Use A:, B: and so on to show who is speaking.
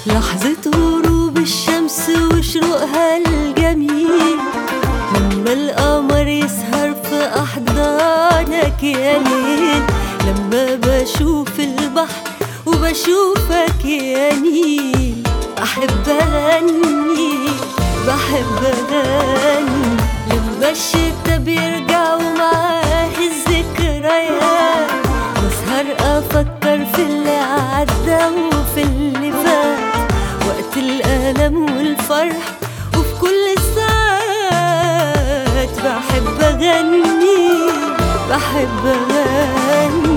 A: لحظة غروب الشمس وشروقها الجميل لما القمر يسهر في أحضانك يا ليل لما بشوف البحر وبشوفك يا نيل أحب أغني بحب أغني لما الشتا بيرجع ومعاه الذكريات بسهر أفكر في اللي عدى وفي اللي فات وقت الألم والفرح وفي كل الساعات بحب أغني بحب أغني